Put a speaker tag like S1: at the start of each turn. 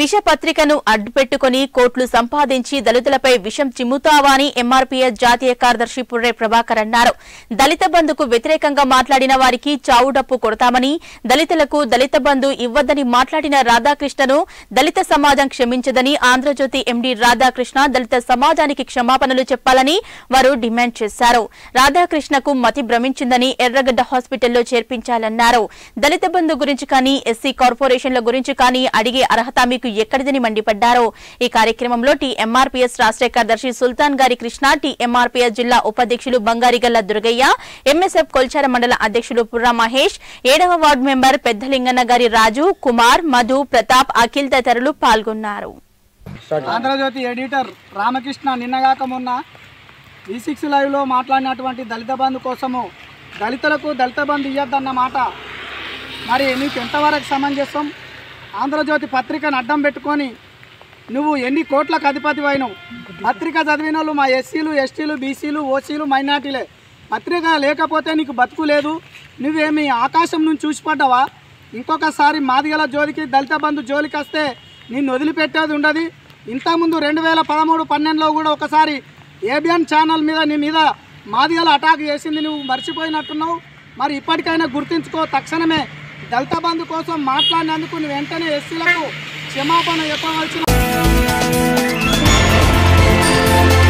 S1: విష పత్రికను అడ్డుపెట్టుకుని కోట్లు సంపాదించి దళితులపై విషం చిమ్ముతావా అని ఎంఆర్పీఎస్ జాతీయ కార్యదర్శి పుర్రే ప్రభాకర్ అన్నారు దళిత బంధుకు వ్యతిరేకంగా మాట్లాడిన వారికి చావుడప్పు కొడతామని దళితులకు దళిత బంధు ఇవ్వద్దని మాట్లాడిన రాధాకృష్ణను దళిత సమాజం క్షమించదని ఆంధ్రజ్యోతి ఎండీ రాధాకృష్ణ దళిత సమాజానికి క్షమాపణలు చెప్పాలని వారు డిమాండ్ చేశారు రాధాకృష్ణకు మతి భ్రమించిందని ఎర్రగడ్డ హాస్పిటల్లో చేర్పించాలన్నారు దళిత బంధు గురించి కానీ ఎస్సీ కార్పొరేషన్ల గురించి కానీ అడిగే అర్హత మీకు ఎక్కడిదని మండిపడ్డారు ఈ కార్యక్రమంలో టీఎంఆర్పీఎస్ రాష్ట్ర కార్యదర్శి సుల్తాన్ గారి కృష్ణ టీఎంఆర్పీఎస్ జిల్లా ఉపాధ్యక్షులు బంగారిగల్ల దుర్గయ్య ఎంఎస్ఎఫ్ కొల్చార మండల అధ్యక్షులు పుర్రా మహేష్ ఏడవ వార్డు మెంబర్ పెద్దలింగన్న గారి రాజు కుమార్ మధు ప్రతాప్ అఖిల్ తదితరులు పాల్గొన్నారు
S2: ఆంధ్రజ్యోతి ఎడిటర్ రామకృష్ణ నిన్నగాక మొన్న ఈ సిక్స్ లైవ్లో మాట్లాడినటువంటి దళిత బంధు కోసము దళితులకు దళిత బంధు ఇవ్వద్దన్న మాట మరి నీకు ఎంతవరకు సమంజసం ఆంధ్రజ్యోతి పత్రికను అడ్డం పెట్టుకొని నువ్వు ఎన్ని కోట్లకు అధిపతి అయినావు పత్రిక చదివిన వాళ్ళు మా ఎస్సీలు ఎస్టీలు బీసీలు ఓసీలు మైనార్టీలే పత్రిక లేకపోతే నీకు బతుకు లేదు నువ్వేమి ఆకాశం నుంచి చూసి పడ్డావా ఇంకొకసారి మాదిగల జోలికి దళిత బంధు జోలికి వస్తే నిన్ను వదిలిపెట్టేది ఉండదు ఇంతకుముందు రెండు వేల పదమూడు పన్నెండులో కూడా ఒకసారి ఏబిఎన్ ఛానల్ మీద నీ మీద మాదిగల అటాక్ చేసింది నువ్వు మర్చిపోయినట్టున్నావు మరి ఇప్పటికైనా గుర్తుంచుకో తక్షణమే దళిత బంధు కోసం మాట్లాడినందుకు నువ్వు వెంటనే ఎస్సీలకు క్షమాపణ చెప్పవలసిన